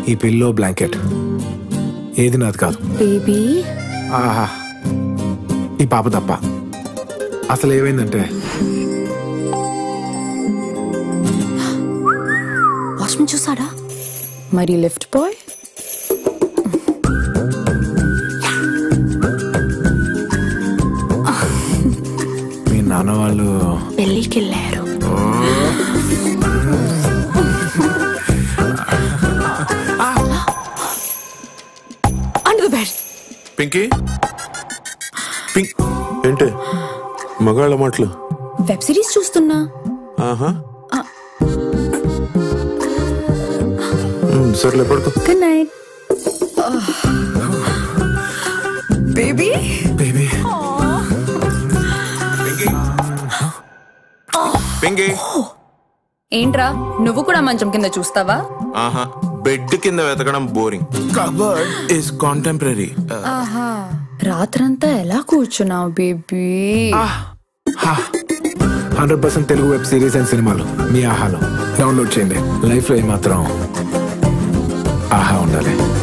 ఈ pillow blanket ఏది నాది కాదు బేబీ ఆహా ఈ పాప తప్ప అసలు ఏమైందంటే వాచ్మెన్ చూసాడా మరి లిఫ్ట్ బాయ్ మీ నాన్న వాళ్ళు పెళ్ళికి వెళ్ళారు under the bed Pinky pink ఏంటి మగాళ్ళ మాటలు వెబ్ సిరీస్ చూస్తున్నా ఆహా ఉమ్, సర్లే పడుకో good night baby baby Pinky ఏంట్రా నువ్వు కూడా మంచం కింద చూస్తావా ఆహా బెడ్ కింద వెతకడం బోరింగ్ కబర్డ్ ఇస్ కాంటెంపరీ ఆహా రాత్రంతా ఎలా కూర్చున్నావు baby hundred percent Telugu web series and సినిమాలు మీ ఆహాలో డౌన్లోడ్ చేయండి లైఫ్లో ఏమాత్రం ఆహా ఉండాలి